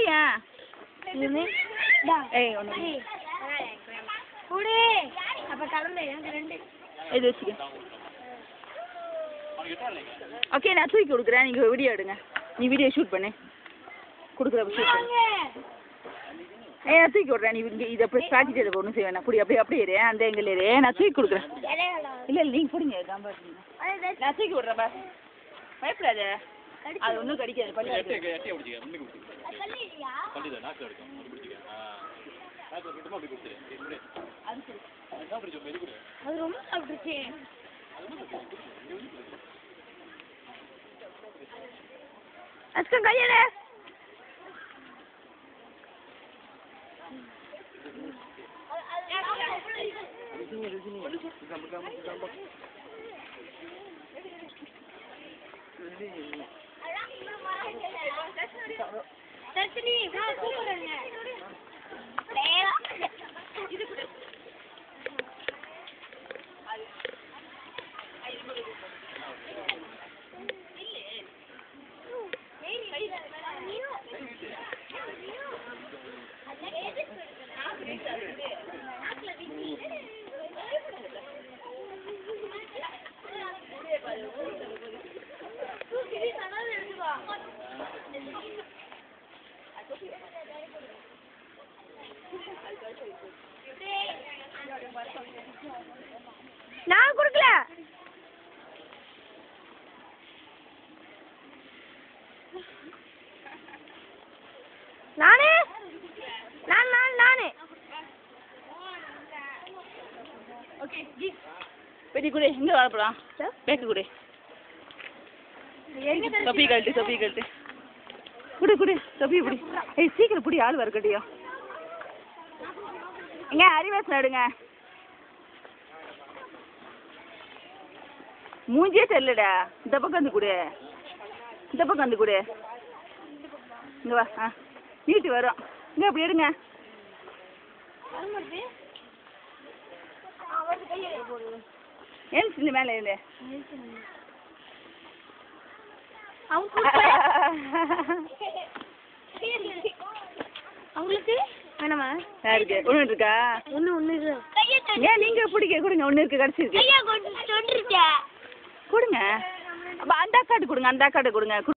பிடிங்க இது டா ஏய் ஒன்று ஏய், குடு அப்ப கிளம்பு எனக்கு ரெண்டு இது வச்சுக்க ஓகே நான் தூக்கி கொடுக்குறேன் நீங்கள் வீடியோ எடுங்க நீ வீடியோ ஷூட் பண்ணு கொடுக்குற ஷூட் பண்ணு ஏ நான் தூக்கி விட்றேன் நீ இங்கே இதை அப்படி ப்ராக்டிஸ் எடுக்க ஒன்றும் செய்ய வேணாம் அப்படி அப்படியே அப்படியே இரு அந்த எங்கள் இரு நான் தூக்கி கொடுக்குறேன் இல்லை இல்லை நீங்கள் பிடிங்க கம்பா நான் தூக்கி விட்றேன் பா பயப்படாத அது ஒன்றும் கடிக்காது பள்ளி எட்டை எட்டை பிடிச்சிக்க முன்னுக்கு பிடிச்சிக்க பள்ளிதான் நாக்கில் எடுக்கும் அது பிடிச்சிக்க ஆ நாக்கில் விட்டுமா அப்படி கொடுத்துரு இப்படி அது சரி அதுதான் பிடிச்சோம் இது கூட அது ரொம்ப சாப்பிட்டுச்சு அஸ்கம் கையெடு தர்ஷினி வா கூப்பிடுங்க நான் கொடுக்கல நானே நான் நான் நானே ஓகே பெரிய குடி எங்கே வாழப்படலாம் பேக்கு குடி தொப்பி கழட்டு தொப்பி கழட்டு குடு குடு தொப்பி பிடி ஏய் சீக்கிரம் பிடி ஆள் வரக்கட்டியோ எங்க அறிவாசம் எடுங்க மூஞ்சியே தெரியலடா இந்த பக்கம் வந்து கொடு இந்த பக்கம் வந்து கொடு இங்க வா ஆ நீட்டு வரும் இங்க அப்படி எடுங்க ஏன் சின்ன மேலே இருந்து அவங்களுக்கு வேணாமா யாருக்கு ஒன்று இருக்கா ஒன்று ஒன்று ஏன் நீங்க பிடிக்க கொடுங்க ஒன்று இருக்கு கிடச்சிருக்கு கையா கொண்டு சொல்லிருச்சா கொடுங்க அப்ப அந்த அக்காட்டு கொடுங்க அந்த அக்காட்டு கொடுங்க